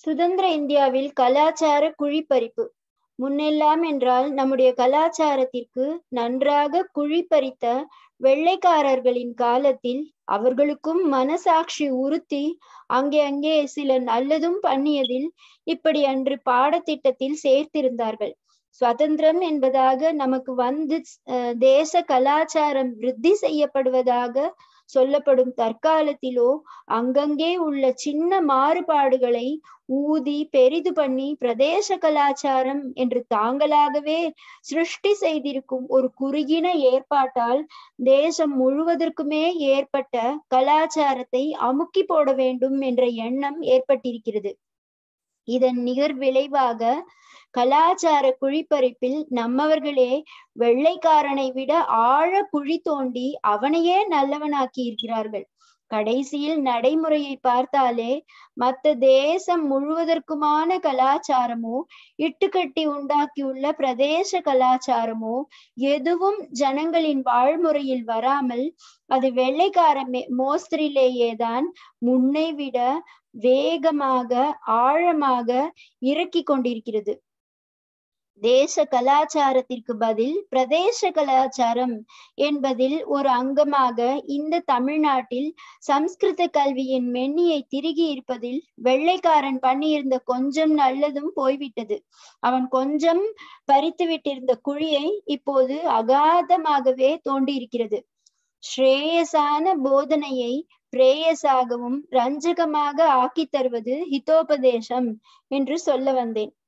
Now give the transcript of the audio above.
சுதந்திர இந்தியாவில் கலாச்சார குழிப்பறிப்பு முன்னெல்லாம் என்றால் நம்முடைய கலாச்சாரத்திற்கு நன்றாக குழிப்பறித்த வெள்ளைக்காரர்களின் காலத்தில் அவர்களுக்கும் மனசாட்சி உறுத்தி அங்கே அங்கே சில நல்லதும் பண்ணியதில் இப்படி அன்று பாடத்திட்டத்தில் சேர்த்திருந்தார்கள் சுதந்திரம் என்பதாக நமக்கு வந்து தேச கலாச்சாரம் விருத்தி செய்யப்படுவதாக சொல்லப்படும் தற்காலத்திலோ அங்கங்கே உள்ள சின்ன மாறுபாடுகளை ஊதி பெரிது பண்ணி பிரதேச கலாச்சாரம் என்று தாங்களாகவே சிருஷ்டி செய்திருக்கும் ஒரு குறுகின ஏற்பாட்டால் தேசம் முழுவதற்குமே ஏற்பட்ட கலாச்சாரத்தை அமுக்கி போட வேண்டும் என்ற எண்ணம் ஏற்பட்டிருக்கிறது இதன் நிகர் விளைவாக கலாச்சார குழிப்பறிப்பில் நம்மவர்களே வெள்ளைக்காரனை விட ஆழ குழி தோண்டி அவனையே நல்லவனாக்கி இருக்கிறார்கள் கடைசியில் நடைமுறையை பார்த்தாலே மத்த தேசம் முழுவதற்குமான கலாச்சாரமோ இட்டுக்கட்டி உண்டாக்கியுள்ள பிரதேச கலாச்சாரமோ எதுவும் ஜனங்களின் வாழ்முறையில் வராமல் அது வெள்ளைக்கார மோஸ்திரிலேயேதான் முன்னை விட வேகமாக ஆழமாக இறக்கி கொண்டிருக்கிறது தேச கலாச்சாரத்திற்கு பதில் பிரதேச கலாச்சாரம் என்பதில் ஒரு அங்கமாக இந்த தமிழ்நாட்டில் சம்ஸ்கிருத கல்வியின் மென்னியை திருகி இருப்பதில் வெள்ளைக்காரன் பண்ணியிருந்த கொஞ்சம் நல்லதும் போய்விட்டது அவன் கொஞ்சம் பறித்து விட்டிருந்த குழியை இப்போது அகாதமாகவே தோண்டியிருக்கிறது ஸ்ரேயசான போதனையை பிரேயசாகவும் ரஞ்சகமாக ஆக்கி தருவது ஹிதோபதேசம் என்று சொல்ல வந்தேன்